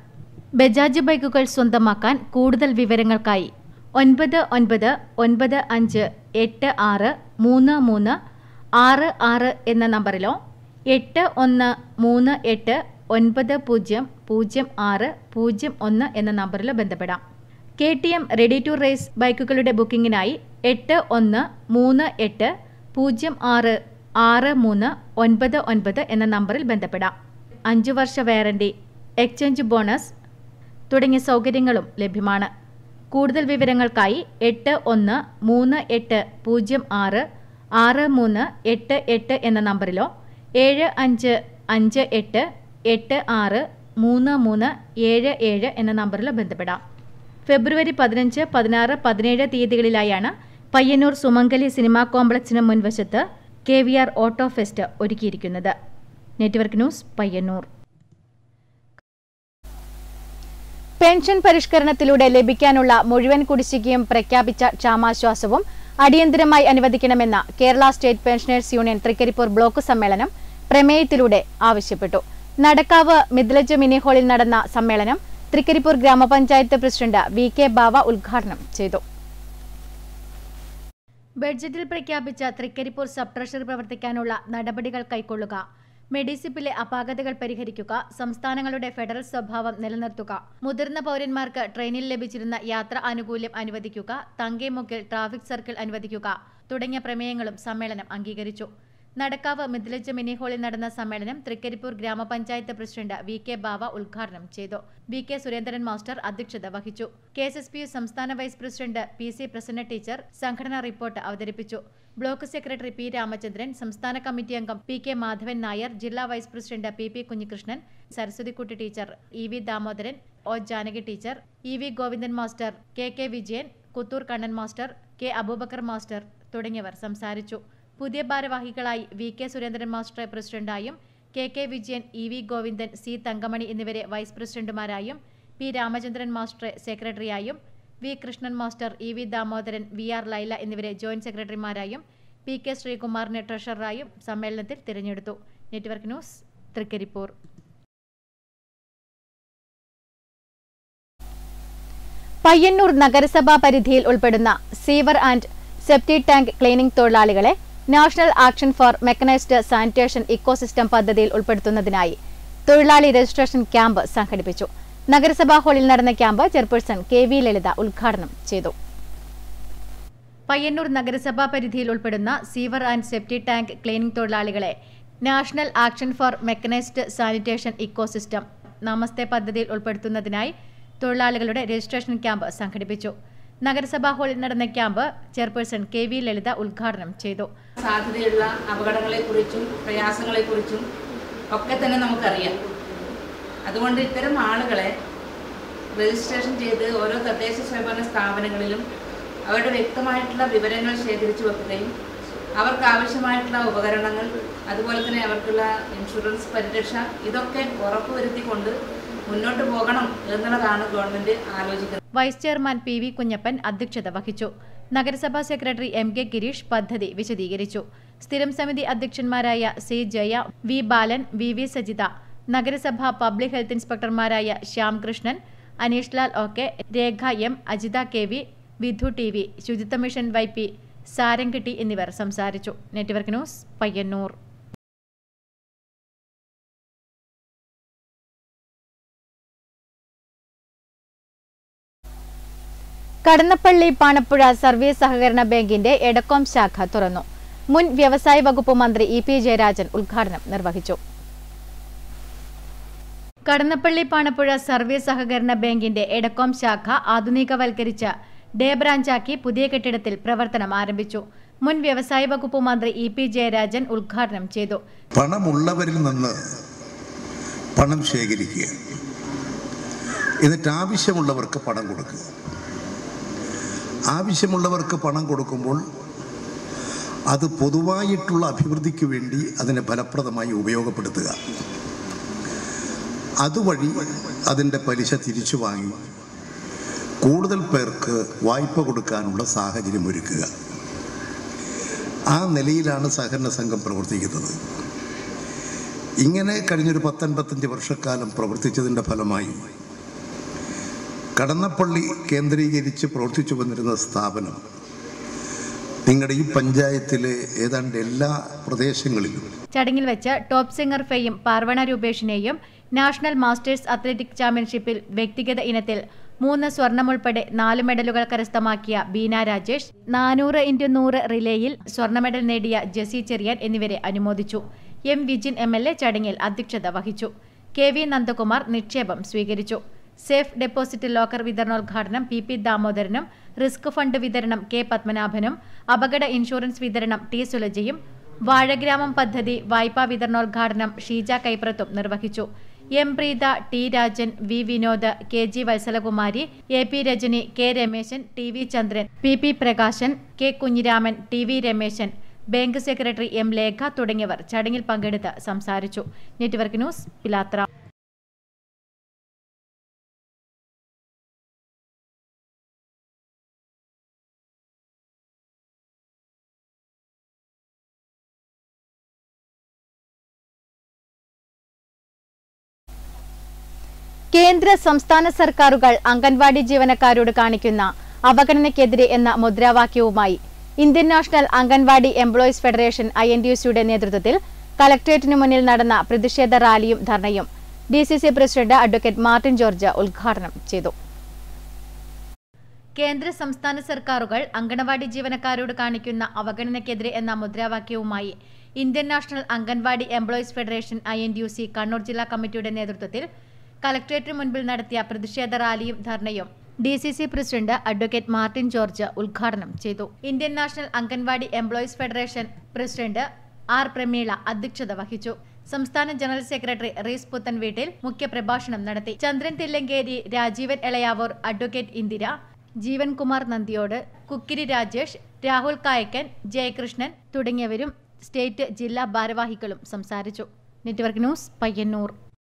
ബജാജ് ബൈക്കുകൾ സ്വന്തമാക്കാൻ കൂടുതൽ വിവരങ്ങൾക്കായി ഒൻപത് ഒൻപത് ഒൻപത് അഞ്ച് എട്ട് ആറ് മൂന്ന് മൂന്ന് ആറ് ആറ് എന്ന നമ്പറിലോ എട്ട് ഒന്ന് മൂന്ന് എട്ട് ഒൻപത് പൂജ്യം പൂജ്യം ആറ് പൂജ്യം ഒന്ന് എന്ന നമ്പറിലോ ബന്ധപ്പെടാം K T M ready to race ബൈക്കുകളുടെ ബുക്കിംഗിനായി എട്ട് ഒന്ന് മൂന്ന് എട്ട് പൂജ്യം ആറ് ആറ് മൂന്ന് ഒൻപത് ഒൻപത് എന്ന നമ്പറിൽ ബന്ധപ്പെടാം അഞ്ചു വർഷ വാറണ്ടി എക്സ്ചേഞ്ച് ബോണസ് തുടങ്ങിയ സൗകര്യങ്ങളും ലഭ്യമാണ് കൂടുതൽ വിവരങ്ങൾക്കായി എട്ട് ഒന്ന് മൂന്ന് എട്ട് പൂജ്യം ആറ് ആറ് മൂന്ന് എട്ട് എട്ട് എന്ന നമ്പറിലോ ഏഴ് അഞ്ച് അഞ്ച് എട്ട് എട്ട് ആറ് മൂന്ന് മൂന്ന് ഏഴ് ഏഴ് എന്ന നമ്പറിലോ ബന്ധപ്പെടാം ഫെബ്രുവരി പതിനഞ്ച് പതിനാറ് പതിനേഴ് തീയതികളിലായാണ് പയ്യന്നൂർ സുമംഗലി സിനിമാ കോംപ്ലക്സിന് മുൻവശത്ത് K V R auto fest ഒരുക്കിയിരിക്കുന്നത് നെറ്റ്വർക്ക് ന്യൂസ് പയ്യന്നൂർ പെൻഷൻ പരിഷ്കരണത്തിലൂടെ ലഭിക്കാനുള്ള മുഴുവൻ കുടിശ്ശികയും പ്രഖ്യാപിച്ച ക്ഷാമാശ്വാസവും അടിയന്തരമായി അനുവദിക്കണമെന്ന Kerala state pensioners union Thrikaripur block സമ്മേളനം പ്രമേയത്തിലൂടെ ആവശ്യപ്പെട്ടു നടക്കാവ് മിദ്ലജ് മിനി ഹാളിൽ നടന്ന സമ്മേളനം തൃക്കരിപ്പൂർ ഗ്രാമപഞ്ചായത്ത് പ്രസിഡന്റ് വി കെ ബാവ ഉദ്ഘാടനം ചെയ്തു ബഡ്ജറ്റിൽ പ്രഖ്യാപിച്ച തൃക്കരിപ്പൂർ സബ് ട്രഷറി പ്രവർത്തിക്കാനുള്ള നടപടികൾ കൈക്കൊള്ളുക മെഡിസിപ്പിലെ അപാകതകൾ പരിഹരിക്കുക സംസ്ഥാനങ്ങളുടെ ഫെഡറൽ സ്വഭാവം നിലനിർത്തുക മുതിർന്ന പൗരന്മാർക്ക് ട്രെയിനിൽ ലഭിച്ചിരുന്ന യാത്ര ആനുകൂല്യം അനുവദിക്കുക തങ്കേമുക്കിൽ ട്രാഫിക് സർക്കിൾ അനുവദിക്കുക തുടങ്ങിയ പ്രമേയങ്ങളും സമ്മേളനം അംഗീകരിച്ചു നടക്കാവ് മിഥിലജ് മിനി ഹാളിൽ നടന്ന സമ്മേളനം തൃക്കരിപ്പൂർ ഗ്രാമപഞ്ചായത്ത് പ്രസിഡന്റ് വി കെ ബാവ ഉദ്ഘാടനം ചെയ്തു വി കെ സുരേന്ദ്രൻ മാസ്റ്റർ അധ്യക്ഷത വഹിച്ചു K S S P U സംസ്ഥാന vice president P C Prasanna teacher സംഘടനാ റിപ്പോർട്ട് അവതരിപ്പിച്ചു ബ്ലോക്ക് സെക്രട്ടറി പി രാമചന്ദ്രൻ സംസ്ഥാന കമ്മിറ്റി അംഗം പി കെ മാധവൻ നായർ ജില്ലാ vice president P P Kunhikrishnan Saraswathikutty teacher E V Damodaran O Janaki teacher E V Govindan master K K Vijayan Kuthur Kannan master K Aboobacker master തുടങ്ങിയവർ സംസാരിച്ചു പുതിയ ഭാരവാഹികളായി വി കെ സുരേന്ദ്രൻ മാസ്റ്ററെ പ്രസിഡന്റായും K K Vijayan E V Govindan C Thankamani എന്നിവരെ വൈസ് പ്രസിഡന്റുമാരായും പി രാമചന്ദ്രൻ മാസ്റ്ററെ സെക്രട്ടറിയായും V Krishnan master E V Damodaran V R Laila എന്നിവരെ ജോയിന്റ് സെക്രട്ടറിമാരായും പി കെ ശ്രീകുമാറിനെ ട്രഷററായും സമ്മേളനത്തിൽ തിരഞ്ഞെടുത്തു നെറ്റ്വർക്ക് ന്യൂസ് തൃക്കരിപ്പൂർ പയ്യന്നൂർ നഗരസഭാ പരിധിയിൽ ഉൾപ്പെടുന്ന sewer and septic tank cleaning തൊഴിലാളികളെ national action for mechanised sanitation ecosystem പദ്ധതിയിൽ ഉൾപ്പെടുത്തുന്നതിനായി തൊഴിലാളി രജിസ്ട്രേഷൻ ക്യാമ്പ് സംഘടിപ്പിച്ചു നഗരസഭാ ഹാളിൽ നടന്ന camp chairperson K V Lalitha ഉദ്ഘാടനം ചെയ്തു പയ്യന്നൂർ നഗരസഭാ പരിധിയിൽ ഉൾപ്പെടുന്ന sewer and septic tank cleaning തൊഴിലാളികളെ national action for mechanised sanitation ecosystem Namaste പദ്ധതിയിൽ ഉൾപ്പെടുത്തുന്നതിനായി തൊഴിലാളികളുടെ രജിസ്ട്രേഷൻ ക്യാമ്പ് സംഘടിപ്പിച്ചു നഗരസഭാ ഹാളിൽ നടന്ന camp chairperson K V Lalitha ഉദ്ഘാടനം ചെയ്തു സാധ്യതയുള്ള അപകടങ്ങളെക്കുറിച്ചും പ്രയാസങ്ങളെക്കുറിച്ചും ഒക്കെ തന്നെ നമുക്കറിയാം അതുകൊണ്ട് ഇത്തരം ആളുകളെ രജിസ്ട്രേഷൻ ചെയ്ത് ഓരോ തദ്ദേശ സ്വയംഭരണ സ്ഥാപനങ്ങളിലും അവരുടെ വ്യക്തമായിട്ടുള്ള വിവരങ്ങൾ ശേഖരിച്ചു വെക്കുകയും അവർക്ക് ആവശ്യമായിട്ടുള്ള ഉപകരണങ്ങൾ അതുപോലെ തന്നെ അവർക്കുള്ള ഇൻഷുറൻസ് പരിരക്ഷ ഇതൊക്കെ ഉറപ്പുവരുത്തിക്കൊണ്ട് മുന്നോട്ട് പോകണം എന്നുള്ളതാണ് ഗവൺമെന്റ് ആലോചിക്കുന്നത് vice chairman P V Kunhappan അധ്യക്ഷത വഹിച്ചു നഗരസഭാ സെക്രട്ടറി എം കെ ഗിരീഷ് പദ്ധതി വിശദീകരിച്ചു സ്ഥിരം സമിതി അധ്യക്ഷന്മാരായ C Jaya V Balan V V Sajitha നഗരസഭ പബ്ലിക് ഹെൽത്ത് ഇൻസ്പെക്ടർമാരായ Shyamkrishnan Aneesh Lal O K Rekha M Ajitha K V Vidhu T V ശുചിത്വ മിഷൻ വൈ പി സാരംകിട്ടി എന്നിവർ സംസാരിച്ചു network news Payyanur Kadannappally Panappuzha service സഹകരണ ബാങ്കിന്റെ എടക്കോം ശാഖ തുറന്നു മുൻ വ്യവസായ വകുപ്പ് മന്ത്രി ഇ പി ജയരാജൻ ഉദ്ഘാടനം നിർവഹിച്ചു കടന്നപ്പള്ളി പാണപ്പുഴ സർവീസ് സഹകരണ ബാങ്കിന്റെ എടക്കോം ശാഖ ആധുനികവൽക്കരിച്ച ഡേ ബ്രാഞ്ചാക്കി പുതിയ കെട്ടിടത്തിൽ പ്രവർത്തനം ആരംഭിച്ചു മുൻ വ്യവസായ വകുപ്പ് മന്ത്രി ഇ പി ജയരാജൻ ഉദ്ഘാടനം ചെയ്തു പണമുള്ളവരിൽ നിന്ന് പണം ശേഖരിക്കുക എന്നിട്ട് ആവശ്യമുള്ളവർക്ക് പണം കൊടുക്കുക ആവശ്യമുള്ളവർക്ക് പണം കൊടുക്കുമ്പോൾ അത് പൊതുവായിട്ടുള്ള അഭിവൃദ്ധിക്ക് വേണ്ടി അതിനെ ഫലപ്രദമായി ഉപയോഗപ്പെടുത്തുക അതുവഴി അതിൻ്റെ പലിശ തിരിച്ചു വാങ്ങി കൂടുതൽ പേർക്ക് വായ്പ കൊടുക്കാനുള്ള സാഹചര്യം ഒരുക്കുക ആ നിലയിലാണ് സഹകരണ സംഘം പ്രവർത്തിക്കുന്നത് ഇങ്ങനെ കഴിഞ്ഞൊരു പത്തൊൻപത്തഞ്ച് വർഷക്കാലം പ്രവർത്തിച്ചതിൻ്റെ ഫലമായി കടന്നപ്പള്ളി കേന്ദ്രീകരിച്ച് പ്രവർത്തിച്ചു വന്നിരുന്ന സ്ഥാപനം നിങ്ങളുടെ ഈ പഞ്ചായത്തിലെ ഏതാണ്ട് എല്ലാ പ്രദേശങ്ങളിലും ചടങ്ങിൽ വെച്ച് ടോപ്പ് സിംഗർ ഫെയും പാർവണ രൂപേഷിനെയും നാഷണൽ മാസ്റ്റേഴ്സ് അത്ലറ്റിക് ചാമ്പ്യൻഷിപ്പിൽ വ്യക്തിഗത ഇനത്തിൽ മൂന്ന് സ്വർണമുൾപ്പെടെ നാല് മെഡലുകൾ കരസ്ഥമാക്കിയ ബീന രാജേഷ് നാനൂറ് ഇൻറ്റു നൂറ് റിലേയിൽ സ്വർണ്ണ മെഡൽ നേടിയ ജെസി ചെറിയാൻ എന്നിവരെ അനുമോദിച്ചു M Vijin M L A ചടങ്ങിൽ അധ്യക്ഷത വഹിച്ചു കെ വി നന്ദകുമാർ നിക്ഷേപം സ്വീകരിച്ചു സേഫ് ഡെപ്പോസിറ്റ് ലോക്കർ വിതരണോദ്ഘാടനം പി പി ദാമോദരനും റിസ്ക് ഫണ്ട് വിതരണം കെ പത്മനാഭനും അപകട ഇൻഷുറൻസ് വിതരണം ടി സുലജയും വാഴഗ്രാമം പദ്ധതി വായ്പാ വിതരണോദ്ഘാടനം ഷീജ കൈപ്രത്തും നിർവഹിച്ചു M Preetha T Rajan V Vinod K G Vatsalakumari A P Rajani K Rameshan T V Chandran P P Prakashan K Kunhiraman T V Rameshan bank secretary M Lekha തുടങ്ങിയവർ ചടങ്ങിൽ പങ്കെടുത്ത് സംസാരിച്ചു നെറ്റ്വർക്ക് ന്യൂസ് പിലാത്ര കേന്ദ്ര സംസ്ഥാന സർക്കാരുകൾ അംഗൻവാടി ജീവനക്കാരോട് കാണിക്കുന്ന അവഗണനയ്ക്കെതിരെ എന്ന മുദ്രാവാക്യവുമായി Indian national anganwadi employees federation I N D യുടെ നേതൃത്വത്തിൽ കലക്ട്രേറ്റിന് മുന്നിൽ നടന്ന പ്രതിഷേധ റാലിയും ധർണയും D C C president advocate Martin George ഉദ്ഘാടനം ചെയ്തു കേന്ദ്ര സംസ്ഥാന സർക്കാരുകൾ അങ്കണവാടി ജീവനക്കാരോട് കാണിക്കുന്ന അവഗണനയ്ക്കെതിരെ എന്ന മുദ്രാവാക്യവുമായി Indian national anganwadi employees federation I N U C Kannur ജില്ലാ കമ്മിറ്റിയുടെ നേതൃത്വത്തിൽ കലക്ട്രേറ്റിന് മുൻപിൽ നടത്തിയ പ്രതിഷേധ റാലിയും ധർണയും D C C president advocate Martin George ഉദ്ഘാടനം ചെയ്തു Indian national anganwadi employees federation president R Prameela അധ്യക്ഷത വഹിച്ചു സംസ്ഥാന ജനറൽ സെക്രട്ടറി റീസ് പുത്തൻവീട്ടിൽ മുഖ്യപ്രഭാഷണം നടത്തി ചന്ദ്രൻ തില്ലങ്കേരി രാജീവൻ എളയാവൂർ അഡ്വക്കേറ്റ് ഇന്ദിര ജീവൻ കുമാർ നന്ദിയോട് കുക്കിരി രാജേഷ് രാഹുൽ കായക്കൻ ജയകൃഷ്ണൻ തുടങ്ങിയവരും സ്റ്റേറ്റ് ജില്ലാ ഭാരവാഹികളും സംസാരിച്ചു നെറ്റ്വർക്ക് ന്യൂസ് പയ്യന്നൂർ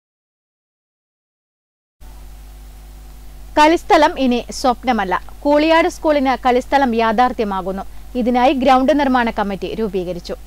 കളിസ്ഥലം ഇനി സ്വപ്നമല്ല കൂളിയാട് സ്കൂളിന് കളിസ്ഥലം യാഥാർത്ഥ്യമാകുന്നു ഇതിനായി ഗ്രൗണ്ട് നിർമ്മാണ കമ്മിറ്റി രൂപീകരിച്ചു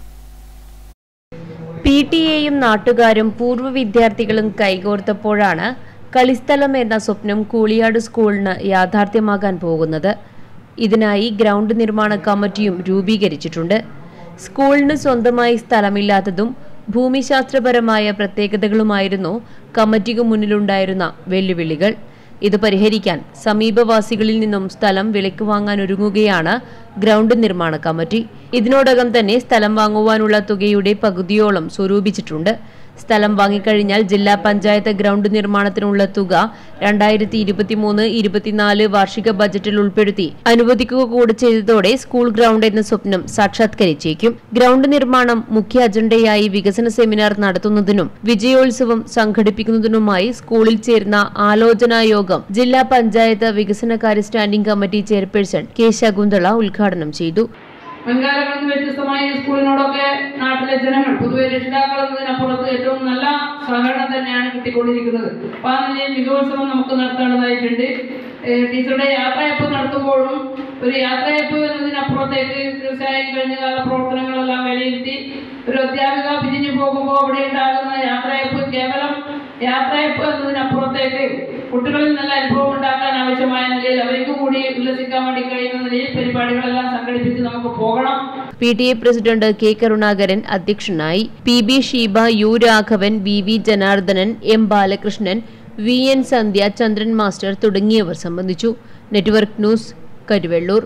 പി ടി എയും നാട്ടുകാരും പൂർവ്വ വിദ്യാർത്ഥികളും കൈകോർത്തപ്പോഴാണ് കളിസ്ഥലം എന്ന സ്വപ്നം കൂളിയാട് സ്കൂളിന് യാഥാർത്ഥ്യമാകാൻ പോകുന്നത് ഇതിനായി ഗ്രൗണ്ട് നിർമ്മാണ കമ്മിറ്റിയും രൂപീകരിച്ചിട്ടുണ്ട് സ്കൂളിന് സ്വന്തമായി സ്ഥലമില്ലാത്തതും ഭൂമിശാസ്ത്രപരമായ പ്രത്യേകതകളുമായിരുന്നു കമ്മിറ്റിക്ക് മുന്നിലുണ്ടായിരുന്ന വെല്ലുവിളികൾ ഇത് പരിഹരിക്കാൻ സമീപവാസികളിൽ നിന്നും സ്ഥലം വിലയ്ക്ക് വാങ്ങാൻ ഒരുങ്ങുകയാണ് ഗ്രൗണ്ട് നിർമ്മാണ കമ്മിറ്റി ഇതിനോടകം തന്നെ സ്ഥലം വാങ്ങുവാനുള്ള തുകയുടെ പകുതിയോളം സ്വരൂപിച്ചിട്ടുണ്ട് സ്ഥലം വാങ്ങിക്കഴിഞ്ഞാൽ ജില്ലാ പഞ്ചായത്ത് ഗ്രൗണ്ട് നിർമ്മാണത്തിനുള്ള തുക രണ്ടായിരത്തി ഇരുപത്തിമൂന്ന് ഇരുപത്തിനാല് വാർഷിക ബജറ്റിൽ ഉൾപ്പെടുത്തി അനുവദിക്കുക കൂടി ചെയ്തതോടെ സ്കൂൾ ഗ്രൗണ്ട് എന്ന സ്വപ്നം സാക്ഷാത്കരിച്ചേക്കും ഗ്രൗണ്ട് നിർമ്മാണം മുഖ്യ അജണ്ടയായി വികസന സെമിനാർ നടത്തുന്നതിനും വിജയോത്സവം സംഘടിപ്പിക്കുന്നതിനുമായി സ്കൂളിൽ ചേർന്ന ആലോചനാ യോഗം ജില്ലാ പഞ്ചായത്ത് വികസനകാര്യ standing committee chairperson K Shakunthala ഉദ്ഘാടനം ചെയ്തു മുൻകാലങ്ങളിൽ നിന്ന് വ്യത്യസ്തമായി ഈ സ്കൂളിനോടൊക്കെ നാട്ടിലെ ജനങ്ങൾ പൊതുവെ രക്ഷിതാക്കൾ എന്നതിനപ്പുറത്ത് ഏറ്റവും നല്ല സഹകരണം തന്നെയാണ് കിട്ടിക്കൊണ്ടിരിക്കുന്നത് അപ്പോൾ ആ നിലയിൽ മികവോത്സവം നമുക്ക് നടത്തേണ്ടതായിട്ടുണ്ട് ഏഹ് ടീച്ചറുടെ യാത്രയപ്പ് നടത്തുമ്പോഴും ഒരു യാത്രയപ്പ് എന്നതിനപ്പുറത്തേക്ക് തീർച്ചയായും കഴിഞ്ഞ കാല പ്രവർത്തനങ്ങളെല്ലാം വിലയിരുത്തി ഒരു അധ്യാപിക പിരിഞ്ഞു പോകുമ്പോൾ അവിടെ ഉണ്ടാകുന്ന യാത്രയപ്പ് കേവലം യാത്രയപ്പ് എന്നതിനപ്പുറത്തേക്ക് കുട്ടികളിൽ നല്ല അനുഭവം ഉണ്ടാക്കാൻ ആവശ്യമായ നിലയിൽ അവർക്ക് കൂടി ഉല്ലസിക്കാൻ വേണ്ടി കഴിയുന്ന നിലയിൽ പരിപാടികളെല്ലാം സംഘടിപ്പിച്ച് നമുക്ക് പോകണം P T A president K Karunakaran അധ്യക്ഷനായി P B Sheeba U Raghavan V V Janardhanan M Balakrishnan V N Sandhya Chandran master തുടങ്ങിയവർ സംബന്ധിച്ചു നെറ്റ്വർക്ക് ന്യൂസ് കരുവെള്ളൂർ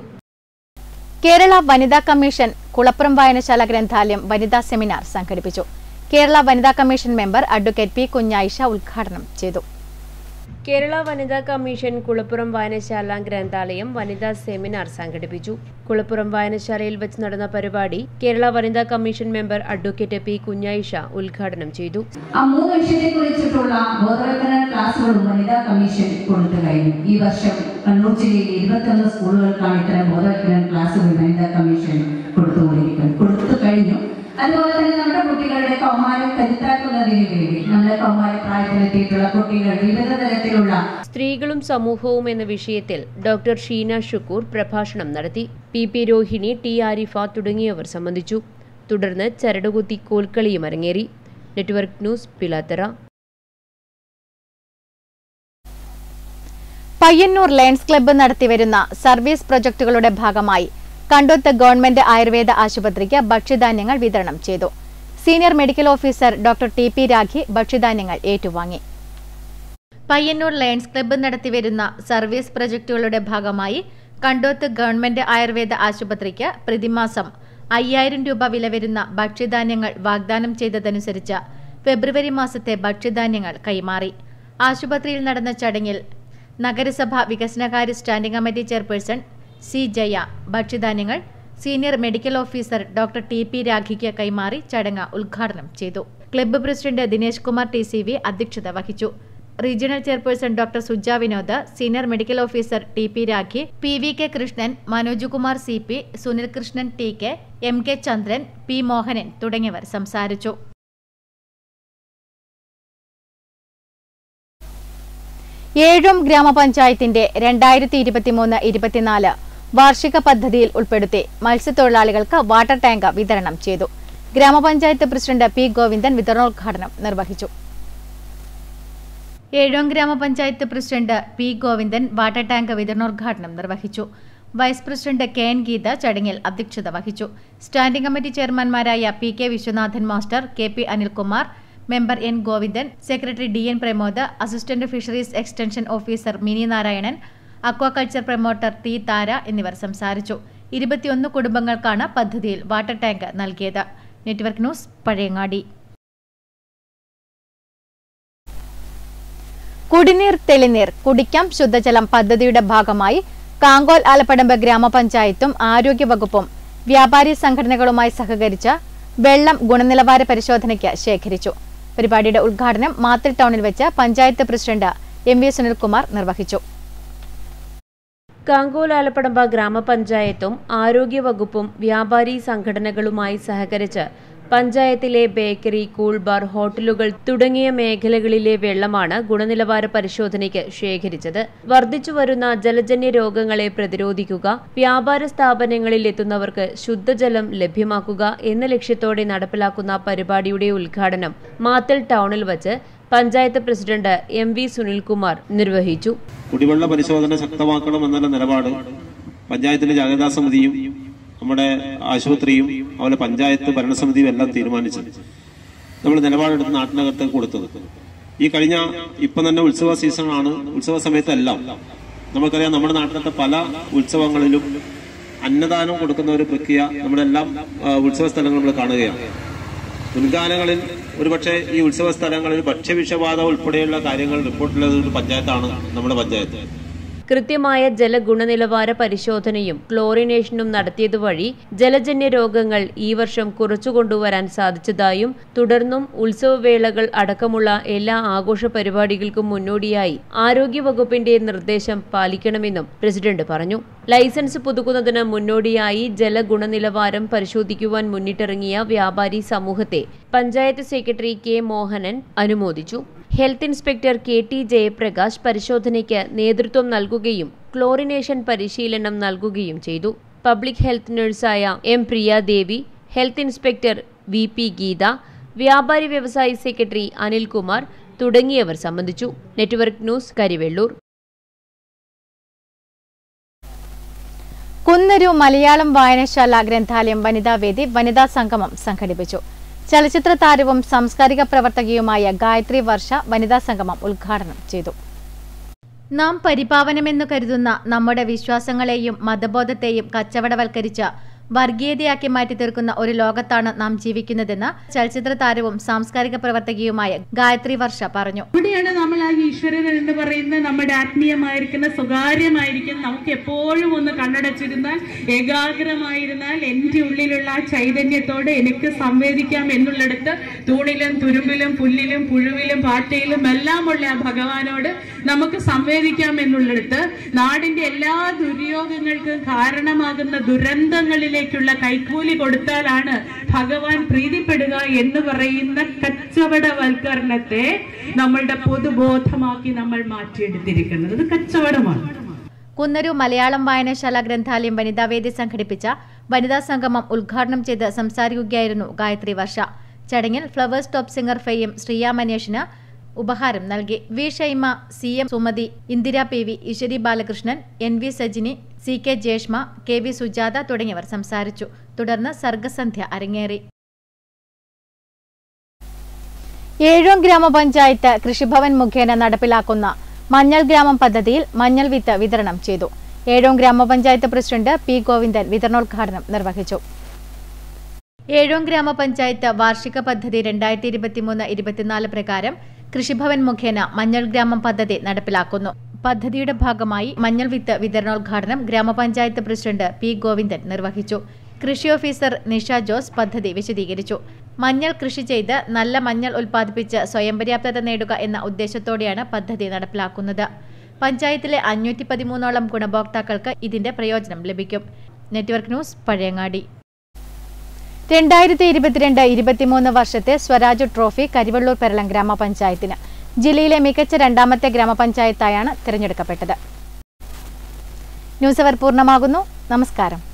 കേരള വനിതാ കമ്മീഷൻ കുളപ്പുറം വായനശാല ഗ്രന്ഥാലയം വനിതാ സെമിനാർ സംഘടിപ്പിച്ചു കേരള വനിതാ commission member advocate P Kunjayisha ഉദ്ഘാടനം ചെയ്തു കേരള വനിതാ കമ്മീഷൻ കുളപ്പുറം വായനശാല ഗ്രന്ഥാലയം വനിതാ സെമിനാർ സംഘടിപ്പിച്ചു കുളപ്പുറം വായനശാലയിൽ വെച്ച് നടന്ന പരിപാടി കേരള വനിതാ commission member advocate P Kunjayisha ഉദ്ഘാടനം ചെയ്തു ആ മൂന്ന് വിഷയത്തെ കുറിച്ചിട്ടുള്ള ബോധവൽക്കരണ ക്ലാസ്സുകളും വനിതാ കമ്മീഷൻ കൊടുത്തു കഴിഞ്ഞു ഈ വർഷം കണ്ണൂർ ജില്ലയിൽ ഇരുപത്തൊന്ന് സ്കൂളുകൾക്കാണ് ഇത്തരം ബോധവൽക്കരണ ക്ലാസ്സുകൾ വനിതാ കമ്മീഷൻ കൊടുത്തുകൊണ്ടിരിക്കുന്നത് കൊടുത്തു കഴിഞ്ഞു അതുപോലെ തന്നെ നമ്മുടെ കുട്ടികളുടെ കൗമാരം കരുത്താക്കുന്നതിന് വേണ്ടി നമ്മുടെ കൗമാര പ്രായത്തിലെത്തിയിട്ടുള്ള കുട്ടികൾ വിവിധ തരത്തിലുള്ള സ്ത്രീകളും സമൂഹവും എന്ന വിഷയത്തിൽ ഡോക്ടർ ഷീന ഷുക്കൂർ പ്രഭാഷണം നടത്തി P P Rohini T Arifa തുടങ്ങിയവർ സംബന്ധിച്ചു തുടർന്ന് ചരടുകുത്തി കോൽക്കളിയും അരങ്ങേറി network news Pilathara Payyanur lions club നടത്തിവരുന്ന സർവീസ് പ്രൊജക്ടുകളുടെ ഭാഗമായി കണ്ടോത്ത് ഗവൺമെന്റ് ആയുർവേദ ആശുപത്രിക്ക് ഭക്ഷ്യധാന്യങ്ങൾ വിതരണം ചെയ്തു senior medical officer doctor T P Rakhi ഭക്ഷ്യധാന്യങ്ങൾ ഏറ്റുവാങ്ങി പയ്യന്നൂർ ലയൺസ് ക്ലബ്ബ് നടത്തിവരുന്ന സർവീസ് പ്രൊജക്ടുകളുടെ ഭാഗമായി കണ്ടോത്ത് ഗവൺമെന്റ് ആയുർവേദ ആശുപത്രിക്ക് പ്രതിമാസം അയ്യായിരം രൂപ വില വരുന്ന ഭക്ഷ്യധാന്യങ്ങൾ വാഗ്ദാനം ചെയ്തതനുസരിച്ച് ഫെബ്രുവരി മാസത്തെ ഭക്ഷ്യധാന്യങ്ങൾ കൈമാറി ആശുപത്രിയിൽ നടന്ന ചടങ്ങിൽ നഗരസഭ വികസനകാര്യ standing committee chairperson C Jaya ഭക്ഷ്യധാന്യങ്ങൾ senior medical officer doctor T P രാഖിക്ക് കൈമാറി ചടങ്ങ് ഉദ്ഘാടനം ചെയ്തു club president Dinesh Kumar T C V അധ്യക്ഷത വഹിച്ചു regional chairperson doctor Suja Vinod senior medical officer T P Rakhi P V K Krishnan Manoj Kumar C P Sunil Krishnan T K M K Chandran P Mohanan തുടങ്ങിയവർ സംസാരിച്ചു ഏഴും ഗ്രാമപഞ്ചായത്തിന്റെ രണ്ടായിരത്തി ഇരുപത്തിമൂന്ന് ഇരുപത്തിനാല് വാർഷിക പദ്ധതിയിൽ ഉൾപ്പെടുത്തി മത്സ്യത്തൊഴിലാളികൾക്ക് വാട്ടർ ടാങ്ക് വിതരണം ചെയ്തു ഗ്രാമപഞ്ചായത്ത് പ്രസിഡന്റ് പി ഗോവിന്ദൻ വിതരണോദ്ഘാടനം നിർവഹിച്ചു ഏഴോം ഗ്രാമപഞ്ചായത്ത് president P Govindan water tank വിതരണോദ്ഘാടനം നിർവഹിച്ചു vice president K N Geetha ചടങ്ങിൽ അധ്യക്ഷത വഹിച്ചു സ്റ്റാൻഡിംഗ് കമ്മിറ്റി ചെയർമാൻമാരായ P K Viswanathan master K P Anilkumar member N Govindan secretary D N Pramod assistant fisheries extension officer Mini Narayanan aquaculture promoter T Thara എന്നിവർ സംസാരിച്ചു ഇരുപത്തിയൊന്ന് കുടുംബങ്ങൾക്കാണ് പദ്ധതിയിൽ വാട്ടർ ടാങ്ക് നൽകിയത് നെറ്റ്വർക്ക് ന്യൂസ് പഴയങ്ങാടി കുടിനീർ തെളിനീർ കുടിക്കാം ശുദ്ധജലം പദ്ധതിയുടെ ഭാഗമായി കാങ്കോൽ ആലപ്പടമ്പ് ഗ്രാമപഞ്ചായത്തും ആരോഗ്യവകുപ്പും വ്യാപാരി സംഘടനകളുമായി സഹകരിച്ച് വെള്ളം ഗുണനിലവാര പരിശോധനയ്ക്ക് ശേഖരിച്ചു പരിപാടിയുടെ ഉദ്ഘാടനം മാത്തിൽ ടൗണിൽ വെച്ച് panchayat president M V Sunilkumar നിർവഹിച്ചു കാങ്കോലാലപ്പടമ്പ ഗ്രാമപഞ്ചായത്തും ആരോഗ്യവകുപ്പും വ്യാപാരി സംഘടനകളുമായി സഹകരിച്ച് പഞ്ചായത്തിലെ ബേക്കറി കൂൾ ബാർ ഹോട്ടലുകൾ തുടങ്ങിയ മേഖലകളിലെ വെള്ളമാണ് ഗുണനിലവാര പരിശോധനയ്ക്ക് ശേഖരിച്ചത് വർദ്ധിച്ചുവരുന്ന ജലജന്യ രോഗങ്ങളെ പ്രതിരോധിക്കുക വ്യാപാര സ്ഥാപനങ്ങളിൽ എത്തുന്നവർക്ക് ശുദ്ധജലം ലഭ്യമാക്കുക എന്ന ലക്ഷ്യത്തോടെ നടപ്പിലാക്കുന്ന പരിപാടിയുടെ ഉദ്ഘാടനം മാത്തൽ ടൗണിൽ വച്ച് panchayat president M V Sunilkumar നിർവഹിച്ചു കുടിവെള്ള പരിശോധന ശക്തമാക്കണം എന്നുള്ള നിലപാട് പഞ്ചായത്തിലെ ജാഗ്രതാ സമിതിയും നമ്മുടെ ആശുപത്രിയും അതുപോലെ പഞ്ചായത്ത് ഭരണസമിതിയും എല്ലാം തീരുമാനിച്ചു നമ്മൾ നിലപാടെടുത്ത് നാട്ടിനകത്ത് കൊടുത്തത് ഈ കഴിഞ്ഞ ഇപ്പം തന്നെ ഉത്സവ സീസണാണ് ഉത്സവ സമയത്തെല്ലാം നമുക്കറിയാം നമ്മുടെ നാട്ടിലത്തെ പല ഉത്സവങ്ങളിലും അന്നദാനം കൊടുക്കുന്ന ഒരു പ്രക്രിയ നമ്മുടെ എല്ലാം ആ, ഉത്സവ സ്ഥലങ്ങൾ നമ്മൾ കാണുകയാണ് മുൻകാലങ്ങളിൽ ഒരുപക്ഷെ ഈ ഉത്സവ സ്ഥലങ്ങളിൽ ഭക്ഷ്യവിഷബാധ ഉൾപ്പെടെയുള്ള കാര്യങ്ങൾ റിപ്പോർട്ടുള്ളത് ഒരു പഞ്ചായത്താണ് നമ്മുടെ പഞ്ചായത്ത് കൃത്യമായ ജലഗുണനിലവാര പരിശോധനയും ക്ലോറിനേഷനും നടത്തിയതുവഴി ജലജന്യ രോഗങ്ങൾ ഈ വർഷം കുറച്ചുകൊണ്ടുവരാൻ സാധിച്ചതായും തുടർന്നും ഉത്സവവേളകൾ അടക്കമുള്ള എല്ലാ ആഘോഷ പരിപാടികൾക്കും മുന്നോടിയായി ആരോഗ്യവകുപ്പിന്റെ നിർദ്ദേശം പാലിക്കണമെന്നും പ്രസിഡന്റ് പറഞ്ഞു ലൈസൻസ് പുതുക്കുന്നതിന് മുന്നോടിയായി ജലഗുണനിലവാരം പരിശോധിക്കുവാൻ മുന്നിട്ടിറങ്ങിയ വ്യാപാരി സമൂഹത്തെ പഞ്ചായത്ത് സെക്രട്ടറി കെ മോഹനൻ അനുമോദിച്ചു health inspector K T Jayaprakash പരിശോധനയ്ക്ക് നേതൃത്വം നൽകുകയും ക്ലോറിനേഷൻ പരിശീലനം നൽകുകയും ചെയ്തു പബ്ലിക് ഹെൽത്ത് നഴ്സായ M Priyadevi health inspector V P Geetha വ്യാപാരി വ്യവസായി സെക്രട്ടറി അനിൽകുമാർ തുടങ്ങിയവർ സംബന്ധിച്ചു നെറ്റ്വർക്ക് ന്യൂസ് കരിവെള്ളൂർ കുന്നരു മലയാളം വായനശാല ഗ്രന്ഥാലയം വനിതാവേദി വനിതാ സംഗമം സംഘടിപ്പിച്ചു ചലച്ചിത്ര താരവും സാംസ്കാരിക പ്രവർത്തകയുമായ ഗായത്രി വർഷ വനിതാ സംഗമം ഉദ്ഘാടനം ചെയ്തു നാം പരിപാവനമെന്നു കരുതുന്ന നമ്മുടെ വിശ്വാസങ്ങളെയും മതബോധത്തെയും കച്ചവടവൽക്കരിച്ച് വർഗീയതയാക്കി മാറ്റി തീർക്കുന്ന ഒരു ലോകത്താണ് നാം ജീവിക്കുന്നതെന്ന് ചലച്ചിത്ര താരവും സാംസ്കാരിക പ്രവർത്തകയുമായ ഗായത്രി വർഷ പറഞ്ഞു ഇവിടെയാണ് നമ്മൾ ആ ഈശ്വരൻ എന്ന് പറയുന്ന നമ്മുടെ ആത്മീയമായിരിക്കുന്ന സ്വകാര്യമായിരിക്കുന്ന നമുക്ക് എപ്പോഴും ഒന്ന് കണ്ണടച്ചിരുന്നാൽ ഏകാഗ്രമായിരുന്നാൽ എൻ്റെ ഉള്ളിലുള്ള ആ ചൈതന്യത്തോട് എനിക്ക് സംവേദിക്കാം എന്നുള്ളിടത്ത് തൂണിലും തുരുമ്പിലും പുല്ലിലും പുഴുവിലും പാറ്റയിലും എല്ലാമുള്ള ആ ഭഗവാനോട് നമുക്ക് സംവേദിക്കാം എന്നുള്ളിടത്ത് നാടിന്റെ എല്ലാ ദുര്യോഗങ്ങൾക്കും കാരണമാകുന്ന ദുരന്തങ്ങളിലേക്കുള്ള കൈക്കൂലി കൊടുത്താലാണ് ഭഗവാൻ പ്രീതിപ്പെടുക എന്ന് പറയുന്ന കച്ചവടവൽക്കരണത്തെ നമ്മളുടെ പൊതുബോധമാക്കി നമ്മൾ മാറ്റിയെടുത്തിരിക്കുന്നത് അത് കച്ചവടമാണ് കുന്നരു മലയാളം വായനശാല ഗ്രന്ഥാലയം വനിതാവേദി സംഘടിപ്പിച്ച വനിതാ സംഗമം ഉദ്ഘാടനം ചെയ്ത് സംസാരിക്കുകയായിരുന്നു ഗായത്രി വർഷ ചടങ്ങിൽ ഫ്ലവേഴ്സ് ടോപ്പ് സിംഗർ ഫെയ്യം ശ്രീയ മനേഷിന് ഉപഹാരം നൽകി V Shaima C M Sumathi Indira P V Eswari Balakrishnan N V Sajini C K Jeshma K V Sujatha തുടങ്ങിയവർ സംസാരിച്ചു തുടർന്ന് സർഗസന്ധ്യ അരങ്ങേറി ഏഴോം ഗ്രാമപഞ്ചായത്ത് കൃഷിഭവൻ മുഖേന നടപ്പിലാക്കുന്ന മഞ്ഞൾ ഗ്രാമം പദ്ധതിയിൽ മഞ്ഞൾ വിത്ത് വിതരണം ചെയ്തു ഏഴോം ഗ്രാമപഞ്ചായത്ത് പ്രസിഡന്റ് പി ഗോവിന്ദൻ വിതരണോദ്ഘാടനം നിർവഹിച്ചു ഏഴോം ഗ്രാമപഞ്ചായത്ത് വാർഷിക പദ്ധതി രണ്ടായിരത്തി ഇരുപത്തിമൂന്ന് ഇരുപത്തിനാല് പ്രകാരം കൃഷിഭവൻ മുഖേന മഞ്ഞൾ ഗ്രാമം പദ്ധതി നടപ്പിലാക്കുന്നു പദ്ധതിയുടെ ഭാഗമായി മഞ്ഞൾ വിത്ത് വിതരണോദ്ഘാടനം ഗ്രാമപഞ്ചായത്ത് പ്രസിഡന്റ് പി ഗോവിന്ദൻ നിർവഹിച്ചു കൃഷി ഓഫീസർ നിഷ ജോസ് പദ്ധതി വിശദീകരിച്ചു മഞ്ഞൾ കൃഷി ചെയ്ത് നല്ല മഞ്ഞൾ ഉൽപ്പാദിപ്പിച്ച് സ്വയം പര്യാപ്തത നേടുക എന്ന ഉദ്ദേശത്തോടെയാണ് പദ്ധതി നടപ്പിലാക്കുന്നത് പഞ്ചായത്തിലെ അഞ്ഞൂറ്റി പതിമൂന്നോളം ഗുണഭോക്താക്കൾക്ക് ഇതിന്റെ പ്രയോജനം ലഭിക്കും നെറ്റ്വർക്ക് ന്യൂസ് പഴയങ്ങാടി രണ്ടായിരത്തി ഇരുപത്തിരണ്ട് ഇരുപത്തിമൂന്ന് വർഷത്തെ സ്വരാജ് ട്രോഫി കരിവള്ളൂർ പെരളം ഗ്രാമപഞ്ചായത്തിന് ജില്ലയിലെ മികച്ച രണ്ടാമത്തെ ഗ്രാമപഞ്ചായത്തായാണ് തിരഞ്ഞെടുക്കപ്പെട്ടത് ന്യൂസ് അവർ പൂർണ്ണമാകുന്നു നമസ്കാരം